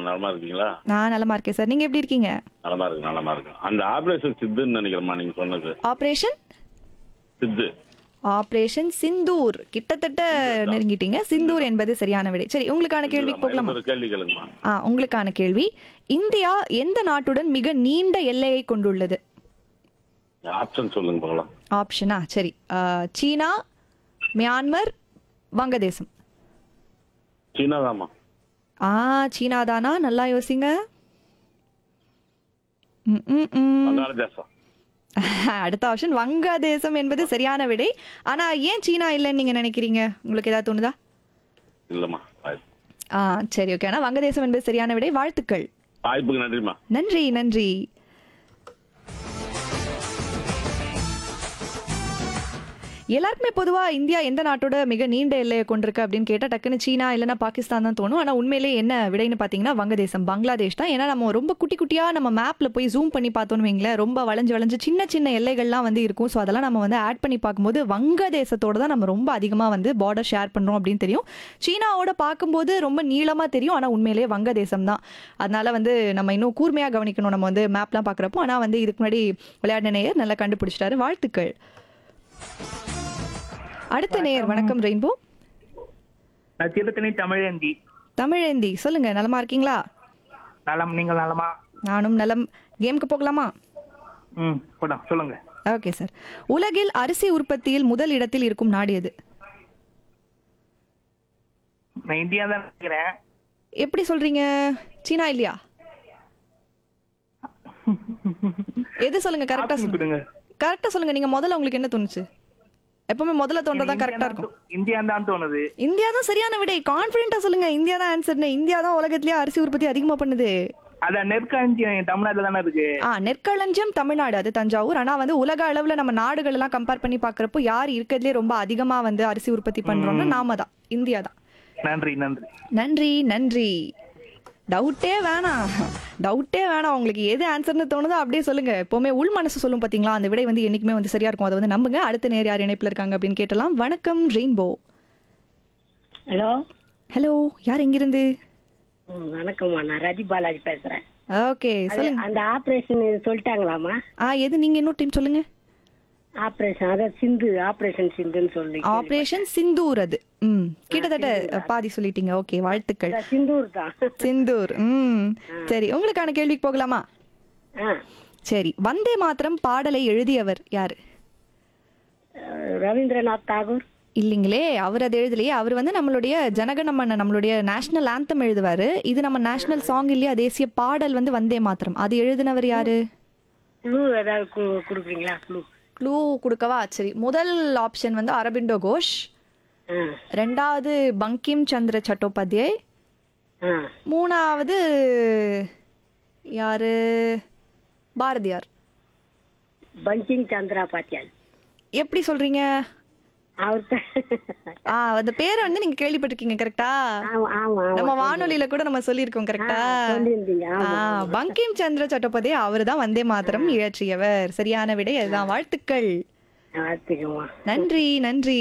இருக்கேன் நலமா இருக்கீங்களா நான் நலமா இருக்கேன் சார் நீங்க எப்படி இருக்கீங்க நலமா இருக்கு நலமா இருக்கு அந்த ஆபரேஷன் சித்துன்னு நினைக்கிறேம்மா நீங்க சொன்னது ஆபரேஷன் சித்து ஆபரேஷன் சிந்தூர் கிட்டத்தட்ட நெருங்கிட்டீங்க சிந்தூர் என்பது சரியான விடை சரி உங்களுக்கான கேள்விக்கு போகலாமா ஒரு கேள்வி கேளுங்கம்மா ஆ உங்களுக்கான கேள்வி இந்தியா எந்த நாட்டுடன் மிக நீண்ட எல்லையை கொண்டுள்ளது ஆப்ஷன் சொல்லுங்க பார்க்கலாம் ஆப்ஷனா சரி ஆ, சீனா மியான்மர் வங்கதேசம் சீனா தாம்மா ஆ சீனா தானா நல்லா யோசிங்க ம், ம், ம். வங்காளதேசம் அடுத்த ஆப்ஷன் வங்கதேசம் என்பது சரியான விடை ஆனா ஏன் சீனா இல்லைன்னு நீங்க நினைக்கிறீங்க உங்களுக்கு ஏதாவது தோணுதா இல்லம்மா வாய்ப்பு ஆ சரி ஓகே ஆனா வங்கதேசம் என்பது சரியான விடை வாழ்த்துக்கள் வாய்ப்புக்கு நன்றிம்மா நன்றி நன்றி எல்லாருக்குமே பொதுவா இந்தியா எந்த நாட்டோட மிக நீண்ட எல்லையை கொண்டிருக்கு அப்படின்னு கேட்டா டக்குன்னு சீனா இல்லைன்னா பாகிஸ்தான் தான் தோணும் ஆனா உண்மையிலே என்ன விடைன்னு பாத்தீங்கன்னா வங்கதேசம் பங்களாதேஷ் தான் ஏன்னா நம்ம ரொம்ப குட்டி குட்டியா நம்ம மேப்ல போய் ஜூம் பண்ணி பார்த்தோம்னு வைங்களேன் ரொம்ப வளைஞ்சு வளைஞ்சு சின்ன சின்ன எல்லைகள்லாம் வந்து இருக்கும் ஸோ அதெல்லாம் நம்ம வந்து ஆட் பண்ணி பார்க்கும்போது வங்கதேசத்தோட தான் நம்ம ரொம்ப அதிகமா வந்து பார்டர் ஷேர் பண்றோம் அப்படின்னு தெரியும் சீனாவோட பார்க்கும்போது ரொம்ப நீளமா தெரியும் ஆனா உண்மையிலேயே வங்கதேசம் தான் அதனால வந்து நம்ம இன்னும் கூர்மையா கவனிக்கணும் நம்ம வந்து மேப்லாம் பார்க்குறப்போ ஆனா வந்து இதுக்கு முன்னாடி விளையாடின நேயர் நல்லா கண்டுபிடிச்சிட்டாரு வாழ்த்துக்கள் அடுத்த நேயர் வணக்கம் ரெயின்போ நான் திருத்தணி தமிழேந்தி தமிழேந்தி சொல்லுங்க நலமா இருக்கீங்களா நலம் நீங்கள் நலமா நானும் நலம் கேமுக்கு போகலாமா ம் போடா சொல்லுங்க ஓகே சார் உலகில் அரிசி உற்பத்தியில் முதல் இடத்தில் இருக்கும் நாடு எது நான் இந்தியா தான் நினைக்கிறேன் எப்படி சொல்றீங்க சீனா இல்லையா எது சொல்லுங்க கரெக்டா Option சொல்லுங்க கொடுங்க கரெக்டா சொல்லுங்க நீங்க முதல்ல உங்களுக்கு என்ன தோணுச்சு எப்பவுமே முதல்ல தோன்றதான் கரெக்டா இருக்கும் இந்தியா தான் தோணுது இந்தியா தான் சரியான விடை கான்பிடண்டா சொல்லுங்க இந்தியா தான் ஆன்சர்னு இந்தியா தான் உலகத்திலேயே அரிசி உற்பத்தி அதிகமா பண்ணுது அதான் நெற்களஞ்சியம் தமிழ்நாட்டுல தானே இருக்கு ஆ நெற்களஞ்சியம் தமிழ்நாடு அது தஞ்சாவூர் ஆனா வந்து உலக அளவுல நம்ம நாடுகள் எல்லாம் கம்பேர் பண்ணி பாக்குறப்போ யார் இருக்கிறதுலே ரொம்ப அதிகமா வந்து அரிசி உற்பத்தி பண்றோம்னா நாம தான் இந்தியா தான் நன்றி நன்றி நன்றி நன்றி டவுட்டே வேணாம் டவுட்டே வேணாம் உங்களுக்கு எது ஆன்சர்னு தோணுதோ அப்படியே சொல்லுங்க எப்பவுமே உள் மனசு சொல்லும் பாத்தீங்களா அந்த விடை வந்து என்னைக்குமே வந்து சரியா இருக்கும் அதை வந்து நம்புங்க அடுத்த நேர் யார் இணைப்புல இருக்காங்க அப்படின்னு கேட்டலாம் வணக்கம் ரெயின்போ ஹலோ ஹலோ யார் எங்கிருந்து ம், வணக்கம்மா நான் ரதி பாலாஜி பேசுறேன் ஓகே அது சொல்லுங்க அந்த ஆபரேஷன் சொல்லிட்டாங்களாம்மா ஆ எது நீங்க இன்னொரு டைம் சொல்லுங்க ஆபரேஷன் அதான் சிந்து ஆபரேஷன் சிந்துன்னு சொல்லி ஆபரேஷன் சிந்தூர் அது ம் கிட்டத்தட்ட பாதி சொல்லிட்டீங்க ஓகே வாழ்த்துக்கள் அதான் சிந்தூர் தான் சிந்தூர் ம் சரி உங்களுக்கான கேள்விக்கு போகலாமா ஆ சரி வந்தே மாத்திரம் பாடலை எழுதியவர் யாரு அஹ், ரவீந்திரநாத் தாகூர் இல்லைங்களே அவர் அது எழுதலையே அவர் வந்து நம்மளுடைய ஜனகணமன நம்மளுடைய நேஷனல் ஆந்தம் எழுதுவாரு இது நம்ம நேஷனல் சாங் இல்லையா தேசிய பாடல் வந்து வந்தே மாத்திரம் அது எழுதினவர் யாரு க்ளூ ஏதாவது கு- கொடுக்குறீங்களா க்ளூ க்ளூ கொடுக்கவா சரி முதல் ஆப்ஷன் வந்து அரபிண்டோ கோஷ் ஆ ரெண்டாவது பங்கிம் சந்திர சட்டோபாத்யாய் ஆ மூணாவது யாரு பாரதியார் பங்கிங் சந்திரா பாத்தியால் எப்படி சொல்றீங்க அவர் ஆ அந்த பேரை வந்து நீங்க கேள்விப்பட்டிருக்கீங்க கரெக்டா ஆமா ஆமா நம்ம வானொலியில கூட நம்ம சொல்லியிருக்கோம் கரெக்டா சொல்லியிருந்தீங்க ஆமா ஆ, பங்கிம் சந்திர சட்டோபதி அவர் தான் வந்தே மாத்திரம் இயற்றியவர் சரியான விடை அதுதான் வாழ்த்துக்கள் பார்த்துக்கம்மா நன்றி நன்றி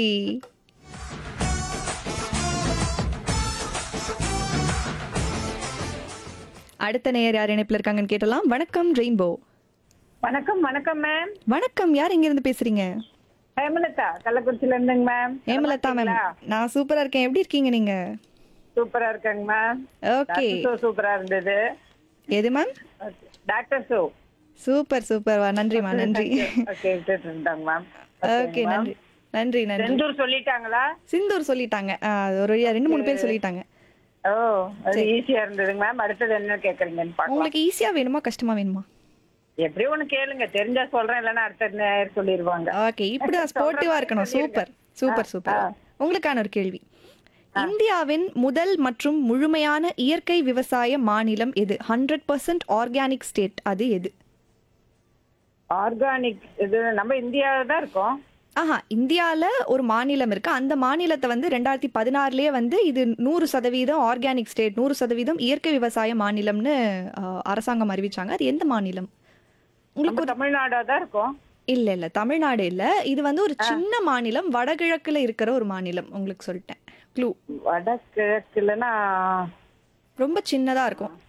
அடுத்த நேயர் யார் இணைப்பில் இருக்காங்கன்னு கேட்டலாம் வணக்கம் ரெயின்போ வணக்கம் வணக்கம் மேம் வணக்கம் யார் இங்க இருந்து பேசுறீங்க ஹேமலதா கள்ளக்குறிச்சில இருந்துங்க மேம் ஹேமலதா மேம் நான் சூப்பரா இருக்கேன் எப்படி இருக்கீங்க நீங்க சூப்பரா இருக்கேங்க மேம் ஓகே ஷோ சூப்பரா இருந்தது எது ma'am doctor show super super நன்றிமா நன்றி கேட்டுட்டு இருந்தாங்க மேம் ஓகே நன்றி நன்றி நன்றி செந்தூர் சொல்லிட்டாங்களா சிந்தூர் சொல்லிட்டாங்க ஆ, ஒரு வழியா ரெண்டு மூணு பேர் சொல்லிட்டாங்க ஓ அது ஈஸியா இருந்ததுங்க மேம் அடுத்தது என்ன கேக்குறீங்கன்னு பாக்கலாம் உங்களுக்கு ஈஸியா வேணுமா கஷ்டமா வேணுமா எப்படியோ ஒண்ணு கேளுங்க தெரிஞ்சா சொல்றேன் இல்லைன்னா அடுத்த நேரம் சொல்லிடுவாங்க ஓகே இப்படிதான் ஸ்போர்ட்டிவா இருக்கணும் சூப்பர் சூப்பர் சூப்பர் உங்களுக்கான ஒரு கேள்வி இந்தியாவின் முதல் மற்றும் முழுமையான இயற்கை விவசாய மாநிலம் எது ஹண்ட்ரட் பர்சன்ட் ஆர்கானிக் ஸ்டேட் அது எது ஆர்கானிக் இது நம்ம இந்தியாவில தான் இருக்கோம் ஆஹா இந்தியால ஒரு மாநிலம் இருக்கு அந்த மாநிலத்தை வந்து ரெண்டாயிரத்தி பதினாறுலயே வந்து இது நூறு சதவீதம் ஆர்கானிக் ஸ்டேட் நூறு சதவீதம் இயற்கை விவசாய மாநிலம்னு ஆ, அரசாங்கம் அறிவிச்சாங்க அது எந்த மாநிலம் உங்களுக்கு நம்ம தமிழ்நாடா தான் இருக்கோம் இல்ல இல்ல தமிழ்நாடு இல்ல இது வந்து ஒரு சின்ன மாநிலம் வடகிழக்குல இருக்கிற ஒரு மாநிலம் உங்களுக்கு சொல்லிட்டேன் க்ளூ வடகிழக்குலன்னா ரொம்ப சின்னதா இருக்கும்